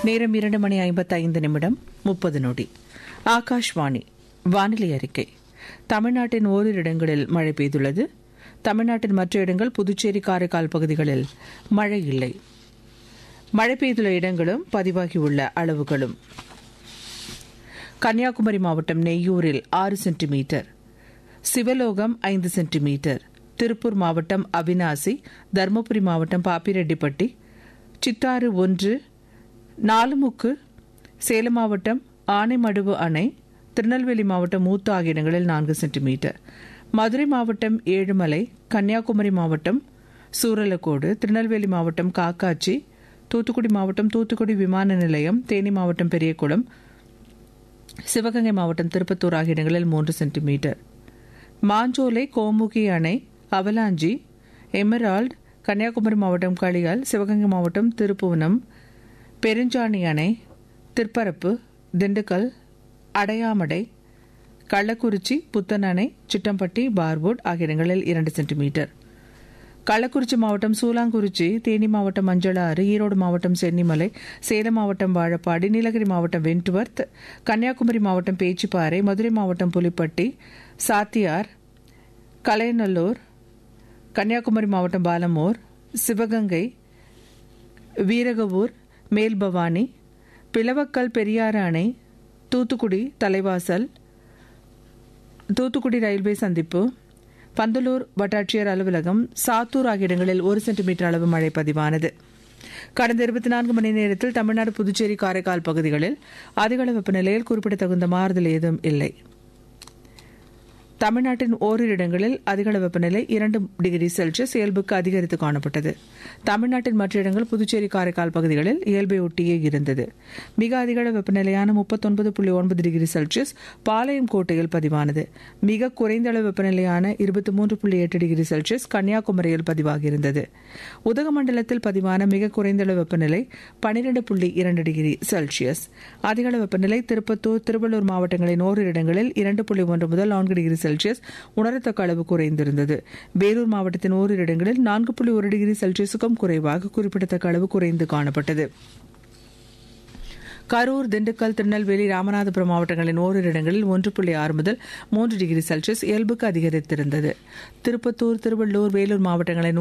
நேரம் இரண்டு மணி ஐம்பத்தைந்து நிமிடம் முப்பது நொடி ஆகாஷ்வாணி வானிலை அறிக்கை தமிழ்நாட்டின் ஓரிரு இடங்களில் மழை பெய்துள்ளது தமிழ்நாட்டின் மற்ற இடங்கள் புதுச்சேரி காரைக்கால் பகுதிகளில் மழை இல்லை மழை பெய்துள்ள இடங்களும் பதிவாகியுள்ள அளவுகளும் கன்னியாகுமரி மாவட்டம் நெய்யூரில் ஆறு சென்டிமீட்டர் சிவலோகம் ஐந்து சென்டிமீட்டர் திருப்பூர் மாவட்டம் அவினாசி தருமபுரி மாவட்டம் பாப்பிரெட்டிப்பட்டி சித்தாறு ஒன்று நாலுமுக்கு சேலம் மாவட்டம் ஆனைமடுவு அணை திருநெல்வேலி மாவட்டம் மூத்த ஆகிய இடங்களில் நான்கு சென்டிமீட்டர் மதுரை மாவட்டம் ஏழுமலை கன்னியாகுமரி மாவட்டம் சூரலக்கோடு திருநெல்வேலி மாவட்டம் காக்காச்சி தூத்துக்குடி மாவட்டம் தூத்துக்குடி விமான நிலையம் தேனி மாவட்டம் பெரியகுளம் சிவகங்கை மாவட்டம் திருப்பத்தூர் ஆகிய இடங்களில் மூன்று சென்டிமீட்டர் மாஞ்சோலை கோமுகி அணை அவலாஞ்சி எமரால்டு கன்னியாகுமரி மாவட்டம் களியால் சிவகங்கை மாவட்டம் திருப்புவனம் பெருஞ்சாணி அணை திருப்பரப்பு திண்டுக்கல் அடையாமடை கள்ளக்குறிச்சி புத்தன் அணை சிட்டம்பட்டி பார்வுட் ஆகிய இடங்களில் இரண்டு சென்டிமீட்டர் கள்ளக்குறிச்சி மாவட்டம் சூலாங்குறிச்சி தேனி மாவட்டம் மஞ்சளாறு ஈரோடு மாவட்டம் சென்னிமலை சேலம் மாவட்டம் வாழப்பாடி நீலகிரி மாவட்டம் வென்ட்வர்த் கன்னியாகுமரி மாவட்டம் பேச்சிப்பாறை மதுரை மாவட்டம் புலிப்பட்டி சாத்தியார் கலைநல்லூர் கன்னியாகுமரி மாவட்டம் பாலமூர் சிவகங்கை வீரகவூர் மேல்பவானி பிளவக்கல் பெரியாறு அணை தூத்துக்குடி தலைவாசல் தூத்துக்குடி ரயில்வே சந்திப்பு பந்தலூர் வட்டாட்சியர் அலுவலகம் சாத்தூர் ஆகிய இடங்களில் ஒரு சென்டிமீட்டர் அளவு மழை பதிவானது கடந்த இருபத்தி நான்கு மணி நேரத்தில் தமிழ்நாடு புதுச்சேரி காரைக்கால் பகுதிகளில் அதிகளவு வெப்பநிலையில் குறிப்பிடத்தகுந்த மாறுதல் ஏதும் இல்லை தமிழ்நாட்டின் ஓரிரு இடங்களில் அதிகள வெப்பநிலை இரண்டு டிகிரி செல்சியஸ் இயல்புக்கு அதிகரித்து காணப்பட்டது தமிழ்நாட்டின் மற்ற இடங்கள் புதுச்சேரி காரைக்கால் பகுதிகளில் இயல்பை ஒட்டியே இருந்தது மிக அதிகள வெப்பநிலையான முப்பத்தொன்பது புள்ளி ஒன்பது டிகிரி செல்சியஸ் பாளையம் கோட்டையில் பதிவானது மிக குறைந்த அளவு வெப்பநிலையான இருபத்தி மூன்று புள்ளி எட்டு டிகிரி செல்சியஸ் கன்னியாகுமரியில் பதிவாகியிருந்தது உதகமண்டலத்தில் பதிவான மிக குறைந்த அளவு வெப்பநிலை பனிரெண்டு புள்ளி இரண்டு டிகிரி செல்சியஸ் அதிகள வெப்பநிலை திருப்பத்தூர் திருவள்ளூர் மாவட்டங்களின் ஓரிரு இடங்களில் இரண்டு புள்ளி ஒன்று முதல் நான்கு டிகிரி செல்சியஸ் உணரத்தக்க அளவு குறைந்திருந்தது வேலூர் மாவட்டத்தின் ஓரிரு இடங்களில் நான்கு புள்ளி ஒரு டிகிரி செல்சியஸுக்கும் குறைவாக குறிப்பிடத்தக்க அளவு குறைந்து காணப்பட்டது கரூர் திண்டுக்கல் திருநெல்வேலி ராமநாதபுரம் மாவட்டங்களின் ஓரிரு இடங்களில் ஒன்று புள்ளி ஆறு முதல் மூன்று டிகிரி செல்சியஸ் இயல்புக்கு அதிகரித்திருந்தது திருப்பத்தூர் திருவள்ளூர் வேலூர் மாவட்டங்களின்